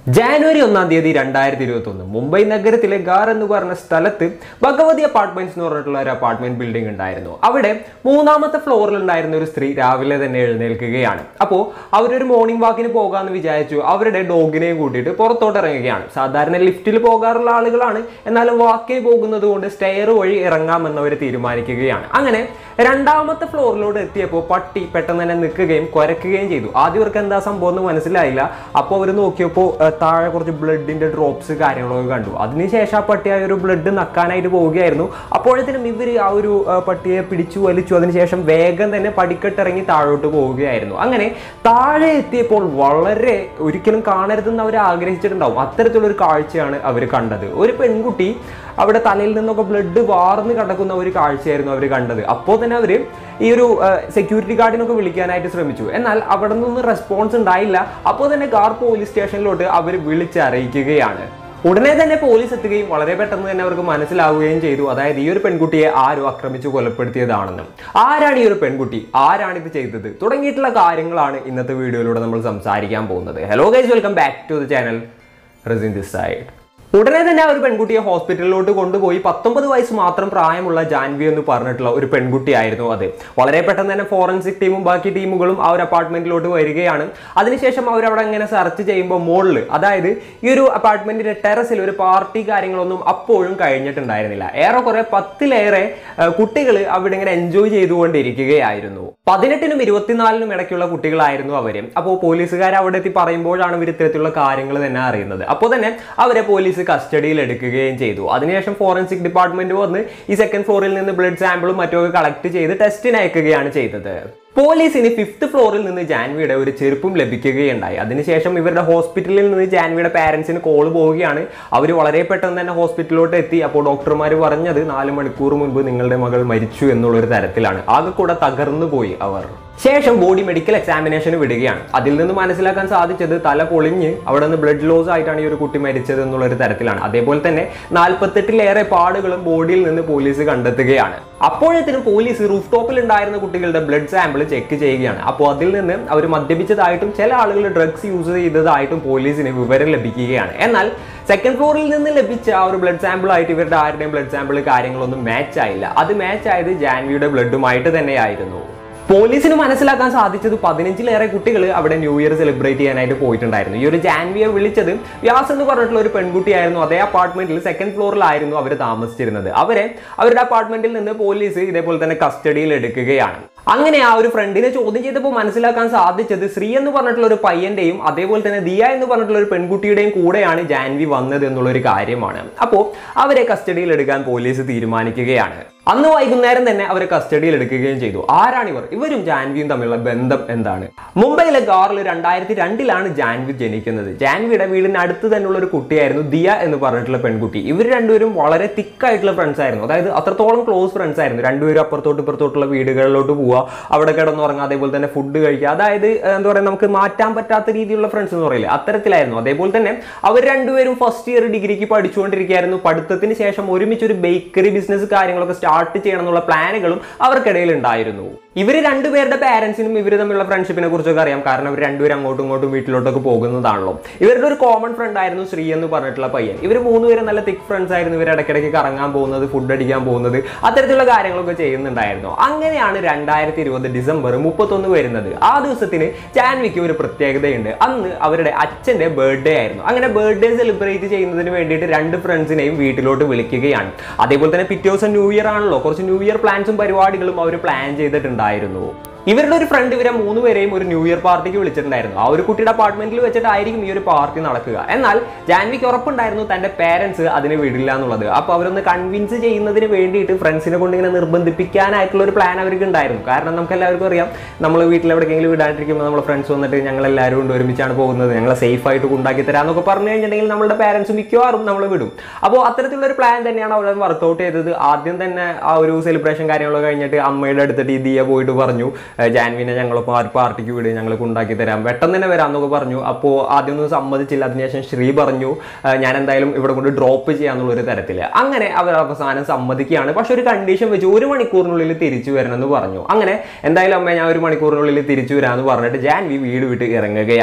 ജാനുവരി ഒന്നാം തീയതി രണ്ടായിരത്തി ഇരുപത്തി ഒന്ന് മുംബൈ നഗരത്തിലെ ഗാർ എന്ന് പറഞ്ഞ സ്ഥലത്ത് ഭഗവതി അപ്പാർട്ട്മെന്റ്സ് എന്ന് പറഞ്ഞിട്ടുള്ള ഒരു അപ്പാർട്ട്മെന്റ് ബിൽഡിംഗ് ഉണ്ടായിരുന്നു അവിടെ മൂന്നാമത്തെ ഫ്ലോറിൽ ഉണ്ടായിരുന്ന ഒരു സ്ത്രീ രാവിലെ തന്നെ എഴുന്നേൽക്കുകയാണ് അപ്പോൾ അവരൊരു മോർണിംഗ് വാക്കിന് പോകാമെന്ന് വിചാരിച്ചു അവരുടെ ഡോഗിനെയും കൂട്ടിയിട്ട് പുറത്തോട്ട് ഇറങ്ങുകയാണ് സാധാരണ ലിഫ്റ്റിൽ പോകാറുള്ള ആളുകളാണ് എന്നാലും വാക്കിന് പോകുന്നത് കൊണ്ട് സ്റ്റെയർ വഴി ഇറങ്ങാമെന്ന് അവർ തീരുമാനിക്കുകയാണ് അങ്ങനെ രണ്ടാമത്തെ ഫ്ലോറിലോട്ട് എത്തിയപ്പോൾ പട്ടി പെട്ടെന്ന് തന്നെ നിൽക്കുകയും കുരക്കുകയും ചെയ്തു ആദ്യം ഇവർക്ക് എന്താ സംഭവം എന്ന് മനസ്സിലായില്ല അപ്പോൾ അവർ നോക്കിയപ്പോൾ ഏഹ്, താഴെ കുറച്ച് ബ്ലഡിന്റെ ഡ്രോപ്സ് കാര്യങ്ങളൊക്കെ കണ്ടു അതിനുശേഷം ആ പട്ടി ആ ഒരു ബ്ലഡ് നക്കാനായിട്ട് പോവുകയായിരുന്നു അപ്പോഴത്തേനും ഇവർ ആ ഒരു ഏഹ്, പട്ടിയെ പിടിച്ചു വലിച്ചു അതിനുശേഷം വേഗം തന്നെ പടിക്കെട്ടിറങ്ങി താഴോട്ട് പോവുകയായിരുന്നു അങ്ങനെ താഴെ എത്തിയപ്പോൾ വളരെ ഒരിക്കലും കാണരുതെന്ന് അവർ ആഗ്രഹിച്ചിട്ടുണ്ടാവും അത്തരത്തിലുള്ള ഒരു കാഴ്ചയാണ് അവർ കണ്ടത് ഒരു പെൺകുട്ടി അവിടെ തലയിൽ നിന്നൊക്കെ ബ്ലഡ് വാർന്ന് കിടക്കുന്ന ഒരു കാഴ്ചയായിരുന്നു അവർ കണ്ടത് അപ്പോൾ തന്നെ അവർ ഈ ഒരു സെക്യൂരിറ്റി ഗാർഡിനൊക്കെ വിളിക്കാനായിട്ട് ശ്രമിച്ചു എന്നാൽ അവിടെ നിന്നൊന്നും റെസ്പോൺസ് ഉണ്ടായില്ല അപ്പോൾ തന്നെ ഗാർ പോലീസ് സ്റ്റേഷനിലോട്ട് അവർ വിളിച്ചറിയിക്കുകയാണ് ഉടനെ തന്നെ പോലീസ് എത്തുകയും വളരെ പെട്ടെന്ന് തന്നെ അവർക്ക് മനസ്സിലാവുകയും ചെയ്തു അതായത് ഈ ഒരു പെൺകുട്ടിയെ ആരോ ആക്രമിച്ചു കൊലപ്പെടുത്തിയതാണെന്ന് ആരാണ് ഈ ഒരു പെൺകുട്ടി ആരാണ് ഇത് ചെയ്തത് തുടങ്ങിയിട്ടുള്ള കാര്യങ്ങളാണ് ഇന്നത്തെ വീഡിയോയിലൂടെ നമ്മൾ സംസാരിക്കാൻ പോകുന്നത് hello guys welcome back to the channel Razin this side ഉടനെ തന്നെ ആ ഒരു പെൺകുട്ടിയെ ഹോസ്പിറ്റലിലോട്ട് കൊണ്ടുപോയി പത്തൊമ്പത് വയസ്സ് മാത്രം പ്രായമുള്ള ജാൻവി എന്ന് പറഞ്ഞിട്ടുള്ള ഒരു പെൺകുട്ടിയായിരുന്നു അത് വളരെ പെട്ടെന്ന് തന്നെ ഫോറൻസിക് ടീമും ബാക്കി ടീമുകളും ആ ഒരു അപ്പാർട്ട്മെന്റിലോട്ട് വരികയാണ് അതിനുശേഷം അവർ അവിടെ ഇങ്ങനെ സെർച്ച് ചെയ്യുമ്പോൾ മുകളിൽ അതായത് ഈ ഒരു അപ്പാർട്ട്മെന്റിന്റെ ടെറസിൽ ഒരു പാർട്ടി കാര്യങ്ങളൊന്നും അപ്പോഴും കഴിഞ്ഞിട്ടുണ്ടായിരുന്നില്ല ഏറെക്കുറെ പത്തിലേറെ കുട്ടികൾ അവിടെ ഇങ്ങനെ എൻജോയ് ചെയ്തുകൊണ്ടിരിക്കുകയായിരുന്നു പതിനെട്ടിനും ഇരുപത്തിനാലിനും ഇടയ്ക്കുള്ള കുട്ടികളായിരുന്നു അവര് അപ്പോൾ പോലീസുകാർ അവിടെ എത്തി പറയുമ്പോഴാണ് ഇവർ ഇത്തരത്തിലുള്ള കാര്യങ്ങൾ തന്നെ അറിയുന്നത് അപ്പോൾ തന്നെ അവരെ പോലീസ് കസ്റ്റഡിയിൽ എടുക്കുകയും ചെയ്തു അതിനുശേഷം ഫോറൻസിക് ഡിപ്പാർട്ട്മെന്റ് വന്ന് ഈ സെക്കൻഡ് ഫ്ലോറിൽ നിന്ന് ബ്ലഡ് സാമ്പിളും മറ്റൊക്കെ കളക്ട് ചെയ്ത് ടെസ്റ്റിന് അയക്കുകയാണ് ചെയ്തത് പോലീസിന് ഫിഫ്ത്ത് ഫ്ലോറിൽ നിന്ന് ജാൻവിയുടെ ഒരു ചെരുപ്പും ലഭിക്കുകയുണ്ടായി അതിനുശേഷം ഇവരുടെ ഹോസ്പിറ്റലിൽ നിന്ന് ജാൻവിയുടെ പാരന്റ്സിന് കോൾ പോവുകയാണ് അവർ വളരെ പെട്ടെന്ന് തന്നെ ഹോസ്പിറ്റലിലോട്ട് എത്തി അപ്പോൾ ഡോക്ടർമാർ പറഞ്ഞത് നാല് മണിക്കൂർ മുൻപ് നിങ്ങളുടെ മകൾ മരിച്ചു എന്നുള്ളൊരു തരത്തിലാണ് ആകെ കൂടെ തകർന്നു പോയി അവർ ശേഷം ബോഡി മെഡിക്കൽ എക്സാമിനേഷന് വിടുകയാണ് അതിൽ നിന്ന് മനസ്സിലാക്കാൻ സാധിച്ചത് തല പൊളിഞ്ഞ് അവിടെ നിന്ന് ബ്ലഡ് ലോസ് ആയിട്ടാണ് ഈ ഒരു കുട്ടി മരിച്ചത് എന്നുള്ളൊരു തരത്തിലാണ് അതേപോലെ തന്നെ നാൽപ്പത്തെട്ടിലേറെ പാടുകളും ബോഡിയിൽ നിന്ന് പോലീസ് കണ്ടെത്തുകയാണ് അപ്പോഴത്തേനും പോലീസ് റൂഫ് ടോപ്പിൽ ഉണ്ടായിരുന്ന കുട്ടികളുടെ ബ്ലഡ് സാമ്പിൾ ചെക്ക് ചെയ്യുകയാണ് അപ്പോൾ അതിൽ നിന്ന് അവർ മദ്യപിച്ചതായിട്ടും ചില ആളുകൾ ഡ്രഗ്സ് യൂസ് ചെയ്തതായിട്ടും പോലീസിന് വിവരം ലഭിക്കുകയാണ് എന്നാൽ സെക്കൻഡ് ഫ്ലോറിൽ നിന്ന് ലഭിച്ച ആ ഒരു ബ്ലഡ് സാമ്പിൾ ആയിട്ട് ഇവരുടെ ആരുടെയും ബ്ലഡ് സാമ്പിൾ കാര്യങ്ങളൊന്നും മാച്ച് ആയില്ല അത് മാച്ച് ആയത് ജാൻവിയുടെ ബ്ലഡുമായിട്ട് തന്നെയായിരുന്നു പോലീസിന് മനസ്സിലാക്കാൻ സാധിച്ചത് പതിനഞ്ചിലേറെ കുട്ടികൾ അവിടെ ന്യൂ ഇയർ സെലിബ്രേറ്റ് ചെയ്യാനായിട്ട് പോയിട്ടുണ്ടായിരുന്നു ഈ ഒരു ജാൻവിയെ വിളിച്ചത് വ്യാസ് എന്ന് പറഞ്ഞിട്ടുള്ള ഒരു പെൺകുട്ടിയായിരുന്നു അതേ അപ്പാർട്ട്മെന്റിൽ സെക്കൻഡ് ഫ്ലോറിലായിരുന്നു അവർ താമസിച്ചിരുന്നത് അവരെ അവരുടെ അപ്പാർട്ട്മെന്റിൽ നിന്ന് പോലീസ് ഇതേപോലെ തന്നെ കസ്റ്റഡിയിൽ എടുക്കുകയാണ് അങ്ങനെ ആ ഒരു ഫ്രണ്ടിനെ ചോദ്യം ചെയ്തപ്പോൾ മനസ്സിലാക്കാൻ സാധിച്ചത് ശ്രീ എന്ന് പറഞ്ഞിട്ടുള്ള ഒരു പയ്യന്റെയും അതേപോലെ തന്നെ ദിയ എന്ന് പറഞ്ഞിട്ടുള്ള ഒരു പെൺകുട്ടിയുടെയും കൂടെയാണ് ജാൻവി വന്നത് എന്നുള്ള ഒരു കാര്യമാണ് അപ്പോൾ അവരെ കസ്റ്റഡിയിൽ എടുക്കാൻ പോലീസ് തീരുമാനിക്കുകയാണ് അന്ന് വൈകുന്നേരം തന്നെ അവരെ കസ്റ്റഡിയിൽ എടുക്കുകയും ചെയ്തു ആരാണ് ഇവർ ഇവരും ജാൻവിയും തമ്മിലുള്ള ബന്ധം എന്താണ് മുംബൈയിലെ ഗാറിൽ രണ്ടായിരത്തി രണ്ടിലാണ് ജാൻവി ജനിക്കുന്നത് ജാൻവിയുടെ വീടിന് അടുത്ത് തന്നെയുള്ള ഒരു കുട്ടിയായിരുന്നു ദിയ എന്ന് പറഞ്ഞിട്ടുള്ള പെൺകുട്ടി ഇവർ രണ്ടുപേരും വളരെ തിക്കായിട്ടുള്ള ഫ്രണ്ട്സ് ആയിരുന്നു അതായത് അത്രത്തോളം ക്ലോസ് ഫ്രണ്ട്സ് ആയിരുന്നു രണ്ടുപേരും അപ്പുറത്തോട്ട് ഇപ്പുറത്തോട്ടുള്ള വീടുകളിലോട്ട് പോവുക അവിടെ കിടന്നുറങ്ങുക അതേപോലെ തന്നെ ഫുഡ് കഴിക്കുക അതായത് ഏഹ്, എന്താ പറയുക നമുക്ക് മാറ്റാൻ പറ്റാത്ത രീതിയിലുള്ള ഫ്രണ്ട്സ് എന്ന് പറയില്ല അത്തരത്തിലായിരുന്നു അതേപോലെ തന്നെ അവർ രണ്ടുപേരും ഫസ്റ്റ് ഇയർ ഡിഗ്രിക്ക് പഠിച്ചുകൊണ്ടിരിക്കുകയായിരുന്നു പഠിത്തത്തിന് ശേഷം ഒരുമിച്ച് ഒരു ബേക്കറി ബിസിനസ് കാര്യങ്ങളൊക്കെ സ്റ്റാർട്ട് ചെയ്യണം എന്നുള്ള പ്ലാനുകളും അവർക്കിടയിൽ ഉണ്ടായിരുന്നു ഇവർ രണ്ടുപേരുടെ പാരന്റ്സിനും ഇവർ തമ്മിലുള്ള ഫ്രണ്ട്ഷിപ്പിനെ കുറിച്ചൊക്കെ അറിയാം കാരണം ഇവർ രണ്ടുപേരും അങ്ങോട്ടും ഇങ്ങോട്ടും വീട്ടിലോട്ടൊക്കെ പോകുന്നതാണല്ലോ ഇവരുടെ ഒരു കോമൺ ഫ്രണ്ട് ആയിരുന്നു ശ്രീ എന്ന് പറഞ്ഞിട്ടുള്ള പയ്യൻ ഇവർ മൂന്നുപേരും നല്ല തിക് ഫ്രണ്ട്സ് ആയിരുന്നു ഇവർ ഇടയ്ക്കിടയ്ക്ക് കറങ്ങാൻ പോകുന്നത് ഫുഡ് അടിക്കാൻ പോകുന്നത് അത്തരത്തിലുള്ള കാര്യങ്ങളൊക്കെ ചെയ്യുന്നുണ്ടായിരുന്നു അങ്ങനെയാണ് രണ്ടായിരത്തി ഇരുപത് ഡിസംബർ മുപ്പത്തൊന്ന് വരുന്നത് ആ ദിവസത്തിന് ജാൻവിക്ക് ഒരു പ്രത്യേകതയുണ്ട് അന്ന് അവരുടെ അച്ഛന്റെ ബർത്ത്ഡേ ആയിരുന്നു അങ്ങനെ ബർത്ത്ഡേ സെലിബ്രേറ്റ് ചെയ്യുന്നതിന് വേണ്ടിയിട്ട് രണ്ട് ഫ്രണ്ട്സിനെയും വീട്ടിലോട്ട് വിളിക്കുകയാണ് അതേപോലെ തന്നെ പിറ്റേ ദിവസം ന്യൂ ഇയർ ആണല്ലോ കുറച്ച് ന്യൂ ഇയർ പ്ലാൻസും പരിപാടികളും അവർ പ്ലാൻ ചെയ്തിട്ടുണ്ടായിരുന്നു ഇവരുടെ ഒരു ഫ്രണ്ട് ഇവരെ മൂന്ന് പേരെയും ഒരു ന്യൂ ഇയർ പാർട്ടിക്ക് വിളിച്ചിട്ടുണ്ടായിരുന്നു ആ ഒരു കുട്ടിയുടെ അപ്പാർട്ട്മെന്റിൽ വെച്ചിട്ടായിരിക്കും ഈ ഒരു പാർട്ടി നടക്കുക എന്നാൽ ജാൻവിക്ക് ഉറപ്പുണ്ടായിരുന്നു തന്റെ പേരൻസ് അതിന് വിടില്ല എന്നുള്ളത് അപ്പോൾ അവരൊന്ന് കൺവിൻസ് ചെയ്യുന്നതിന് വേണ്ടിയിട്ട് ഫ്രണ്ട്സിനെ കൊണ്ട് ഇങ്ങനെ നിർബന്ധിപ്പിക്കാനായിട്ടുള്ള ഒരു പ്ലാൻ അവർക്ക് ഉണ്ടായിരുന്നു കാരണം നമുക്ക് എല്ലാവർക്കും അറിയാം നമ്മൾ വീട്ടിൽ എവിടെയെങ്കിലും വിടാണ്ടിരിക്കുമ്പോൾ നമ്മുടെ ഫ്രണ്ട്സ് വന്നിട്ട് ഞങ്ങൾ എല്ലാവരും കൊണ്ട് ഒരുമിച്ചാണ് പോകുന്നത് ഞങ്ങളെ സേഫ് ആയിട്ട് കൊണ്ടാക്കി തരാമെന്നൊക്കെ പറഞ്ഞു കഴിഞ്ഞിട്ടുണ്ടെങ്കിൽ നമ്മുടെ പേരൻസ് മിക്കവാറും നമ്മൾ വിടും അപ്പോൾ അത്തരത്തിലുള്ള ഒരു പ്ലാൻ തന്നെയാണ് അവിടെ വർക്കൗട്ട് ചെയ്തത് ആദ്യം തന്നെ ആ ഒരു സെലിബ്രേഷൻ കാര്യങ്ങളൊക്കെ കഴിഞ്ഞിട്ട് അമ്മയുടെ അടുത്തിട്ട് ഈ ദിയ പോയിട്ട് പറഞ്ഞു "ഏഹ് ജാൻവിനെ ഞങ്ങളൊപ്പം ആ ഒരു പാർട്ടിക്ക് വിട് ഞങ്ങൾ കൊണ്ടാക്കി തരാം പെട്ടെന്ന് തന്നെ വരാം എന്നൊക്കെ പറഞ്ഞു അപ്പോൾ ആദ്യം ഒന്നും സമ്മതിച്ചില്ല അതിനുശേഷം ശ്രീ പറഞ്ഞു "ഏഹ് ഞാൻ എന്തായാലും ഇവിടെ കൊണ്ട് ഡ്രോപ്പ് ചെയ്യാന്നുള്ള ഒരു തരത്തിൽ അങ്ങനെ അവർ അവസാനം സമ്മതിക്കുകയാണ് പക്ഷെ ഒരു കണ്ടീഷൻ വെച്ച് ഒരു മണിക്കൂറിനുള്ളിൽ തിരിച്ചു വരണമെന്ന് പറഞ്ഞു അങ്ങനെ എന്തായാലും അമ്മ ഞാൻ ഒരു മണിക്കൂറിനുള്ളിൽ തിരിച്ചു വരാമെന്ന് പറഞ്ഞിട്ട് ജാൻവി വീട് വിട്ട് ഇറങ്ങുകയാണ്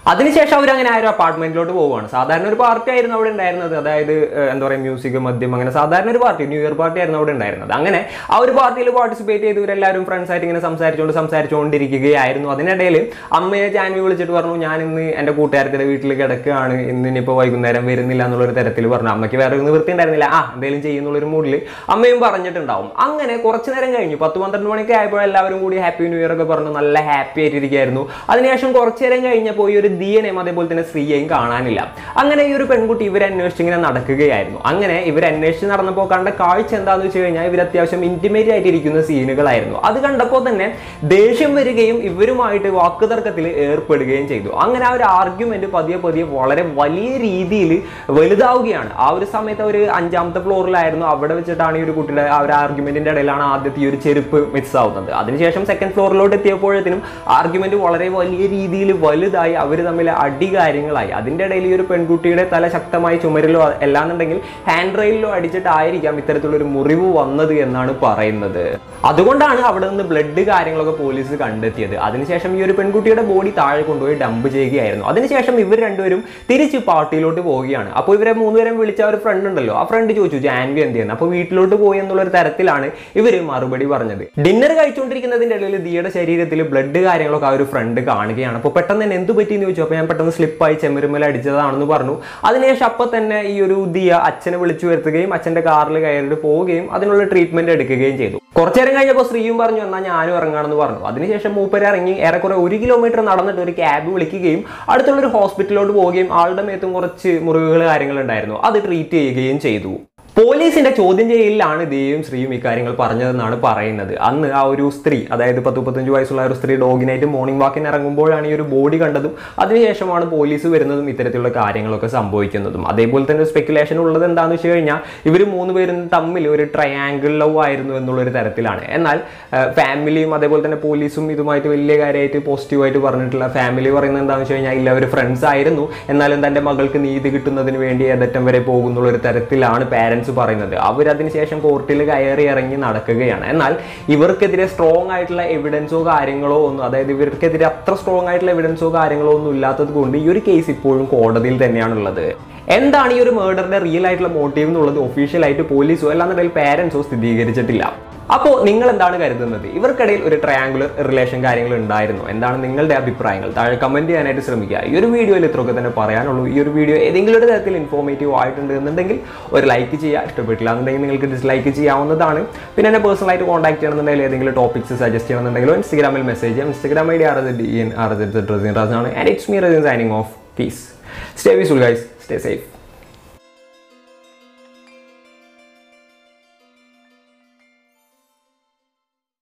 അതിനുശേഷം അവർ അങ്ങനെ ആ ഒരു അപ്പാർട്ട്മെന്റിലോട്ട് പോവുകയാണ് സാധാരണ ഒരു പാർട്ടി ആയിരുന്നു അവിടെ ഉണ്ടായിരുന്നത് അതായത് ഏഹ്, എന്താ പറയുക മ്യൂസിക് മദ്യം അങ്ങനെ സാധാരണ ഒരു പാർട്ടി ന്യൂ ഇയർ പാർട്ടി ആയിരുന്നു അവിടെ ഉണ്ടായിരുന്നത് അങ്ങനെ ആ ഒരു പാർട്ടിയിൽ പാർട്ടിസിപ്പേറ്റ് ചെയ്ത് ഇവരെല്ലാവരും ഫ്രണ്ട്സ് ആയിട്ട് ഇങ്ങനെ സംസാരിച്ചുകൊണ്ട് സംസാരിച്ചുകൊണ്ടിരിക്കുകയായിരുന്നു അതിനിടയിൽ അമ്മയെ ജാൻവി വിളിച്ചിട്ട് പറഞ്ഞു ഞാൻ ഇന്ന് എൻ്റെ കൂട്ടുകാരത്തിൻ്റെ വീട്ടിൽ കിടക്കുകയാണ് ഇന്ന് ഇനിയിപ്പോൾ വൈകുന്നേരം വരുന്നില്ല എന്നുള്ളൊരു തരത്തിൽ പറഞ്ഞു അമ്മയ്ക്ക് വേറെ ഒരു നിവൃത്തി ഉണ്ടായിരുന്നില്ല ആ എന്തെങ്കിലും ചെയ്യുന്നുള്ളൊരു മൂഡിൽ അമ്മയും പറഞ്ഞിട്ടുണ്ടാവും അങ്ങനെ കുറച്ച് നേരം കഴിഞ്ഞു പത്ത് പന്ത്രണ്ട് മണിക്ക് ആയപ്പോൾ എല്ലാവരും കൂടി ഹാപ്പി ന്യൂ ഇയർ ഒക്കെ പറഞ്ഞു നല്ല ഹാപ്പി ആയിട്ടിരിക്കുകയായിരുന്നു അതിനുശേഷം കുറച്ച് നേരം കഴിഞ്ഞപ്പോൾ ഈ ഒരു ദിയനെയും അതേപോലെ തന്നെ ശ്രീയെയും കാണാനില്ല അങ്ങനെ ഈ ഒരു പെൺകുട്ടി ഇവരെ അന്വേഷിച്ച് ഇങ്ങനെ നടക്കുകയായിരുന്നു അങ്ങനെ ഇവർ അന്വേഷിച്ച് നടന്നപ്പോൾ കണ്ട കാഴ്ച എന്താണെന്ന് വെച്ച് കഴിഞ്ഞാൽ ഇവർ അത്യാവശ്യം ഇന്റിമേറ്റ് ആയിട്ടിരിക്കുന്ന സീനുകളായിരുന്നു അത് കണ്ടപ്പോൾ തന്നെ ദേഷ്യം വരികയും ഇവരുമായിട്ട് വാക്കുതർക്കത്തിൽ ഏർപ്പെടുകയും ചെയ്തു അങ്ങനെ ആ ഒരു ആർഗ്യുമെന്റ് പതിയെ പതിയെ വളരെ വലിയ രീതിയിൽ വലുതാവുകയാണ് ആ ഒരു സമയത്ത് ഒരു അഞ്ചാമത്തെ ഫ്ലോറിലായിരുന്നു അവിടെ വെച്ചിട്ടാണ് ഈ ഒരു കുട്ടിയുടെ ആ ഒരു ആർഗ്യുമെന്റിന്റെ ഇടയിലാണ് ആദ്യത്തെ ഈ ഒരു ചെരുപ്പ് മിസ് ആവുന്നത് അതിനുശേഷം സെക്കൻഡ് ഫ്ലോറിലോട്ട് എത്തിയപ്പോഴത്തേനും ആർഗ്യുമെന്റ് വളരെ വലിയ രീതിയിൽ വലുതായി അവർ തമ്മിൽ അടി കാര്യങ്ങളായി അതിന്റെ ഇടയിൽ ഈ ഒരു പെൺകുട്ടിയുടെ തല ശക്തമായി ചുമരിലോ അല്ലാന്നുണ്ടെങ്കിൽ ഹാൻഡ് റെയിലിലോ അടിച്ചിട്ടായിരിക്കാം ഇത്തരത്തിലുള്ള ഒരു മുറിവ് വന്നത് എന്നാണ് പറയുന്നത് അതുകൊണ്ടാണ് അവിടെ നിന്ന് ബ്ലഡ് കാര്യങ്ങളൊക്കെ പോലീസ് കണ്ടെത്തിയത് അതിനുശേഷം ഈ ഒരു പെൺകുട്ടിയുടെ ബോഡി താഴെ കൊണ്ടുപോയി ഡംപ് ചെയ്യുകയായിരുന്നു അതിനുശേഷം ഇവർ രണ്ടുപേരും തിരിച്ച് പാർട്ടിയിലോട്ട് പോവുകയാണ് അപ്പോൾ ഇവരെ മൂന്നുപേരും വിളിച്ച ഒരു ഫ്രണ്ട് ഉണ്ടല്ലോ ആ ഫ്രണ്ട് ചോദിച്ചു ജാൻവി എന്ത് ചെയ്യുന്നത് അപ്പോൾ വീട്ടിലോട്ട് പോയി എന്നുള്ള ഒരു തരത്തിലാണ് ഇവർ മറുപടി പറഞ്ഞത് ഡിന്നർ കഴിച്ചുകൊണ്ടിരിക്കുന്നതിന്റെ ഇടയിൽ ദിയുടെ ശരീരത്തിൽ ബ്ലഡ് കാര്യങ്ങളൊക്കെ ആ ഒരു ഫ്രണ്ട് കാണുകയാണ് അപ്പോൾ പെട്ടെന്ന് തന്നെ എന്ത് പറ്റിയെന്ന് ചോദിച്ചു അപ്പോൾ ഞാൻ പെട്ടെന്ന് സ്ലിപ്പായി ചെമ്മരുമല അടിച്ചതാണെന്ന് പറഞ്ഞു അതിനുശേഷം അപ്പം തന്നെ ഈ ഒരു ദിയ അച്ഛനെ വിളിച്ചു വരുത്തുകയും അച്ഛന്റെ കാറിൽ കയറിയിട്ട് പോവുകയും അതിനുള്ള ട്രീറ്റ്മെന്റ് എടുക്കുകയും ചെയ്തു കുറച്ചു നേരം കഴിഞ്ഞപ്പോൾ ശ്രീയും പറഞ്ഞു എന്നാൽ ഞാനും ഇറങ്ങാണെന്ന് പറഞ്ഞു അതിനുശേഷം മൂപ്പര് ഇറങ്ങി ഏറെക്കുറെ ഒരു കിലോമീറ്റർ നടന്നിട്ട് ഒരു ക്യാബ് വിളിക്കുകയും അടുത്തുള്ള ഒരു ഹോസ്പിറ്റലിലോട്ട് പോവുകയും ആളുടെ മേത്തും കുറച്ച് മുറിവുകൾ കാര്യങ്ങൾ ഉണ്ടായിരുന്നു അത് ട്രീറ്റ് ചെയ്യുകയും ചെയ്തു പോലീസിന്റെ ചോദ്യം ചെയ്യലിലാണ് ദേവും ശ്രീയും ഇക്കാര്യങ്ങൾ പറഞ്ഞതെന്നാണ് പറയുന്നത് അന്ന് ആ ഒരു സ്ത്രീ അതായത് പത്ത് മുപ്പത്തഞ്ച് വയസ്സുള്ള ഒരു സ്ത്രീ ഡോഗിനായിട്ട് മോർണിംഗ് വാക്കിന് ഇറങ്ങുമ്പോഴാണ് ഈ ഒരു ബോഡി കണ്ടതും അതിനുശേഷമാണ് പോലീസ് വരുന്നതും ഇത്തരത്തിലുള്ള കാര്യങ്ങളൊക്കെ സംഭവിക്കുന്നതും അതേപോലെ തന്നെ സ്പെക്കുലേഷൻ ഉള്ളത് എന്താണെന്ന് വെച്ച് കഴിഞ്ഞാൽ ഇവർ മൂന്ന് പേരും തമ്മിൽ ഒരു ട്രയാങ്കിൾ ലവ് ആയിരുന്നു എന്നുള്ളൊരു തരത്തിലാണ് എന്നാൽ ഫാമിലിയും അതേപോലെ തന്നെ പോലീസും ഇതുമായിട്ട് വലിയ കാര്യമായിട്ട് പോസിറ്റീവായിട്ട് പറഞ്ഞിട്ടുള്ള ഫാമിലി പറയുന്നത് എന്താണെന്ന് വെച്ച് കഴിഞ്ഞാൽ ഇല്ല അവർ ഫ്രണ്ട്സ് ആയിരുന്നു എന്നാലും തൻ്റെ മകൾക്ക് നീതി കിട്ടുന്നതിന് വേണ്ടി ഏതറ്റം വരെ പോകുന്നുള്ള ഒരു തരത്തിലാണ് പാരൻസ് പറയുന്നത് അവരതിന് ശേഷം കോർട്ടിൽ കയറി ഇറങ്ങി നടക്കുകയാണ് എന്നാൽ ഇവർക്കെതിരെ സ്ട്രോങ് ആയിട്ടുള്ള എവിഡൻസോ കാര്യങ്ങളോ ഒന്നും അതായത് ഇവർക്കെതിരെ അത്ര സ്ട്രോങ് ആയിട്ടുള്ള എവിഡൻസോ കാര്യങ്ങളോ ഒന്നും ഇല്ലാത്തത് കൊണ്ട് ഈ ഒരു കേസ് ഇപ്പോഴും കോടതിയിൽ തന്നെയാണുള്ളത് എന്താണ് ഈ ഒരു മേർഡറിന്റെ റിയൽ ആയിട്ടുള്ള മോട്ടീവ് എന്നുള്ളത് ഒഫീഷ്യലായിട്ട് പോലീസോ അല്ലാന്നുണ്ടെങ്കിൽ പാരൻസോ സ്ഥിരീകരിച്ചിട്ടില്ല അപ്പോൾ നിങ്ങൾ എന്താണ് കരുതുന്നത് ഇവർക്കിടയിൽ ഒരു ട്രയാങ്കുലർ റിലേഷൻ കാര്യങ്ങൾ ഉണ്ടായിരുന്നു എന്താണ് നിങ്ങളുടെ അഭിപ്രായങ്ങൾ താഴെ കമന്റ് ചെയ്യാനായിട്ട് ശ്രമിക്കുക ഈ ഒരു വീഡിയോയിൽ ഇത്രയൊക്കെ തന്നെ പറയാനുള്ളൂ ഈ ഒരു വീഡിയോ ഏതെങ്കിലും ഒരു തരത്തിൽ ഇൻഫോർമേറ്റീവ് ആയിട്ടുണ്ട് എന്നുണ്ടെങ്കിൽ ഒരു ലൈക്ക് ചെയ്യുക ഇഷ്ടപ്പെട്ടില്ല എന്നുണ്ടെങ്കിൽ നിങ്ങൾക്ക് ഡിസ്ലൈക്ക് ചെയ്യാവുന്നതാണ് പിന്നെ എന്നെ പേഴ്സണലായിട്ട് കോൺടാക്ട് ചെയ്യണമെന്നുണ്ടെങ്കിൽ ഏതെങ്കിലും ടോപ്പിക്സ് സജസ്റ്റ് ചെയ്യണമെന്നുണ്ടെങ്കിലോ ഇൻസ്റ്റാഗ്രാമിൽ മെസ്സേജ് ചെയ്യാം Instagram I D R D N R Razin റാസാണ് and it's me Razin signing off peace stay വിസുൾ ഗൈസ് സ്റ്റേ സേഫ്